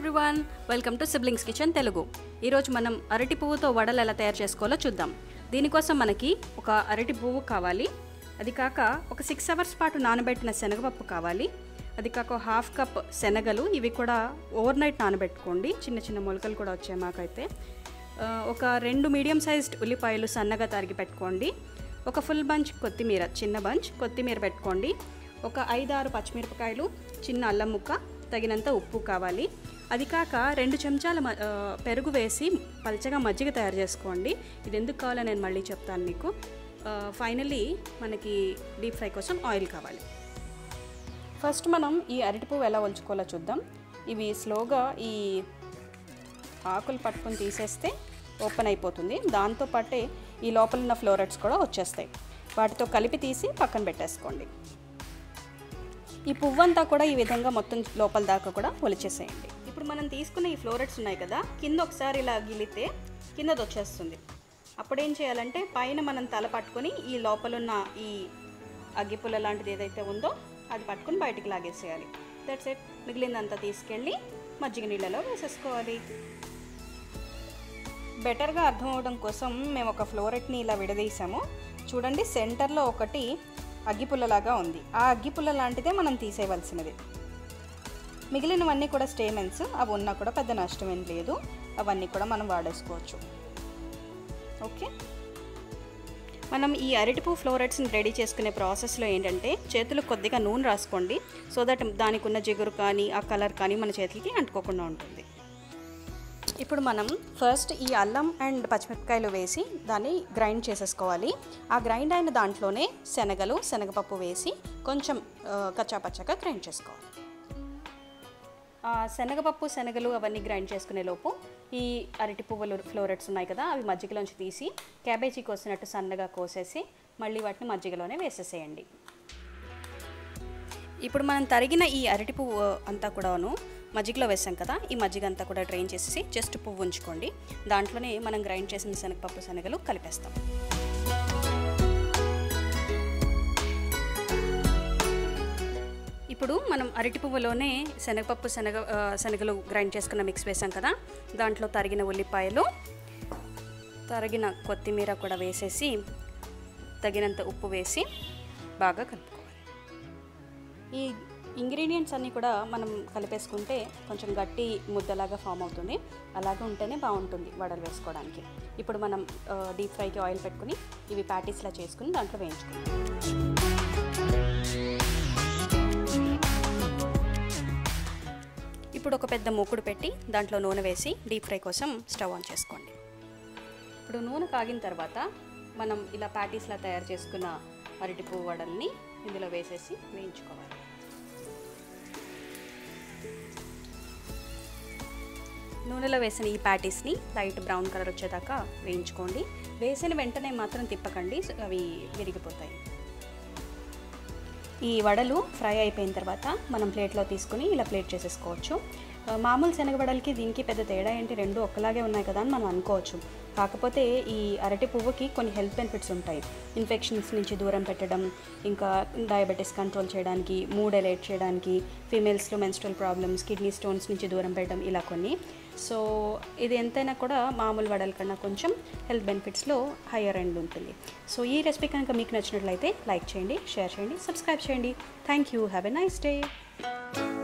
everyone welcome to siblings kitchen Telugu ఈరోజు మనం అరటి పువ్వుతో వడలు ఎలా తయారు చేసుకోవాలో చూద్దాం దీనికోసం మనకి ఒక అరటి పువ్వు కావాలి అది కాక ఒక సిక్స్ అవర్స్ పాటు నానబెట్టిన శనగపప్పు కావాలి అది కాక ఒక హాఫ్ కప్ శనగలు ఇవి కూడా ఓవర్ నైట్ నానబెట్టుకోండి చిన్న చిన్న మొలకలు కూడా వచ్చాయి మాకైతే ఆ, ఒక రెండు మీడియం సైజ్డ్ ఉల్లిపాయలు సన్నగా తరిగి పెట్టుకోండి ఒక ఫుల్ బంచ్ కొత్తిమీర చిన్న బంచ్ కొత్తిమీర పెట్టుకోండి ఒక ఐదు ఆరు పచ్చిమిరపకాయలు చిన్న అల్లం ముక్క తగినంత ఉప్పు కావాలి అది కాక రెండు చెంచాల మ- ఆ, పెరుగు వేసి పల్చగా మజ్జిగ తయారు చేసుకోండి ఇది ఎందుకు కావాలో నేను మళ్ళీ చెప్తాను మీకు ఫైనలీ మనకి డీప్ ఫ్రై కోసం ఆయిల్ కావాలి ఫస్ట్ మనం ఈ అరటి పువ్వు ఎలా ఒలుచుకోవాలో చూద్దాం ఇవి స్లోగా ఈ ఆకులు పట్టుకొని తీసేస్తే ఓపెన్ అయిపోతుంది దాంతో పాటే ఈ లోపల ఉన్న ఫ్లోరెట్స్ కూడా వచ్చేస్తాయి వాటితో కలిపి తీసి పక్కన పెట్టేసుకోండి ఈ పువ్వు అంతా కూడా ఈ విధంగా మొత్తం లోపల దాకా కూడా ఒలిచేసేయండి ఇప్పుడు మనం తీసుకున్న ఈ ఫ్లోరెట్స్ ఉన్నాయి కదా కింద ఒకసారి ఇలా గిలితే కిందది వచ్చేస్తుంది అప్పుడేం చేయాలంటే పైన మనం తల పట్టుకొని ఈ లోపల ఉన్న ఈ అగ్గిపుల్ల లాంటిది ఏదైతే ఉందో అది పట్టుకొని బయటికి లాగేసేయాలి దట్స్ ఇట్ మిగిలిందంతా తీసుకెళ్ళి మజ్జిగ నీళ్ళలో వేసేసుకోవాలి బెటర్గా అర్థం అవడం కోసం మేము ఒక ఫ్లోరెట్ని ఇలా విడదీసాము చూడండి సెంటర్లో ఒకటి అగ్గిపుల్లలాగా ఉంది ఆ అగ్గిపుల్ల లాంటిదే మనం తీసేయవలసినది మిగిలినవన్నీ కూడా స్టేమెన్స్ అవి ఉన్నా కూడా పెద్ద నష్టం ఏం లేదు అవన్నీ కూడా మనం వాడేసుకోవచ్చు ఓకే మనం ఈ అరటిపూ ఫ్లోరెట్స్ని రెడీ చేసుకునే ప్రాసెస్లో ఏంటంటే చేతులు కొద్దిగా నూనె రాసుకోండి సో దట్ దానికి ఉన్న జిగురు కానీ ఆ కలర్ కానీ మన చేతులకి అంటుకోకుండా ఉంటుంది ఇప్పుడు మనం ఫస్ట్ ఈ అల్లం అండ్ పచ్చిమిరపకాయలు వేసి దాన్ని గ్రైండ్ చేసేసుకోవాలి ఆ గ్రైండ్ అయిన దాంట్లోనే శనగలు శనగపప్పు వేసి కొంచెం ఆ, కచ్చాపచ్చాగా గ్రైండ్ చేసుకోవాలి ఆ శనగపప్పు శనగలు అవన్నీ గ్రైండ్ చేసుకునే లోపు ఈ అరటి పువ్వులు ఫ్లోరెట్స్ ఉన్నాయి కదా అవి మజ్జిగలోంచి తీసి క్యాబేజీ కోసినట్టు సన్నగా కోసేసి మళ్ళీ వాటిని మజ్జిగలోనే వేసేసేయండి ఇప్పుడు మనం తరిగిన ఈ అరటి పువ్వు అంతా కూడాను మజ్జిగలో వేసాం కదా ఈ మజ్జిగ అంతా కూడా డ్రైన్ చేసేసి జస్ట్ పువ్వు ఉంచుకోండి దాంట్లోనే మనం గ్రైండ్ చేసిన శనగపప్పు శనగలు కలిపేస్తాం ఇప్పుడు మనం అరటి పువ్వులోనే శనగపప్పు శనగ ఆ, శనగలు గ్రైండ్ చేసుకున్న మిక్స్ వేసాం కదా దాంట్లో తరిగిన ఉల్లిపాయలు తరిగిన కొత్తిమీర కూడా వేసేసి తగినంత ఉప్పు వేసి బాగా కలుపుకోవాలి ఈ ఇంగ్రీడియంట్స్ అన్నీ కూడా మనం కలిపేసుకుంటే కొంచెం గట్టి ముద్దలాగా ఫామ్ అవుతుంది అలాగే ఉంటేనే బాగుంటుంది వడలు వేసుకోవడానికి ఇప్పుడు మనం డీప్ ఫ్రైకి ఆయిల్ పెట్టుకుని ఇవి ప్యాటీస్లా చేసుకుని దాంట్లో వేయించుకుందాం ఇప్పుడు ఒక పెద్ద మూకుడు పెట్టి దాంట్లో నూనె వేసి డీప్ ఫ్రై కోసం స్టవ్ ఆన్ చేసుకోండి ఇప్పుడు నూనె కాగిన తర్వాత మనం ఇలా ప్యాటీస్లా తయారు చేసుకున్న అరటిపువ్వు వడల్ని ఇందులో వేసేసి వేయించుకోవాలి నూనెలో వేసిన ఈ ప్యాటీస్ని లైట్ బ్రౌన్ కలర్ వచ్చేదాకా వేయించుకోండి వేసిన వెంటనే మాత్రం తిప్పకండి అవి విరిగిపోతాయి ఈ వడలు ఫ్రై అయిపోయిన తర్వాత మనం ప్లేట్లో తీసుకుని ఇలా ప్లేట్ చేసేసుకోవచ్చు ఆ, మామూలు శనగ వడలకి దీనికి పెద్ద తేడా ఏంటి రెండు ఒక్కలాగే ఉన్నాయి కదా అని మనం అనుకోవచ్చు కాకపోతే ఈ అరటి పువ్వుకి కొన్ని హెల్త్ బెనిఫిట్స్ ఉంటాయి ఇన్ఫెక్షన్స్ నుంచి దూరం పెట్టడం ఇంకా డయాబెటీస్ కంట్రోల్ చేయడానికి మూడ్ ఎలైట్ చేయడానికి ఫీమేల్స్లో మెన్స్ట్రల్ ప్రాబ్లమ్స్ కిడ్నీ స్టోన్స్ నుంచి దూరం పెట్టడం ఇలా కొన్ని సో ఇది ఎంతైనా కూడా మామూలు వడల కన్నా కొంచెం హెల్త్ బెనిఫిట్స్లో హయ్యర్ ఎండ్ ఉంటుంది సో ఈ రెసిపీ కనుక మీకు నచ్చినట్లయితే లైక్ చేయండి షేర్ చేయండి సబ్స్క్రైబ్ చేయండి thank you have a nice day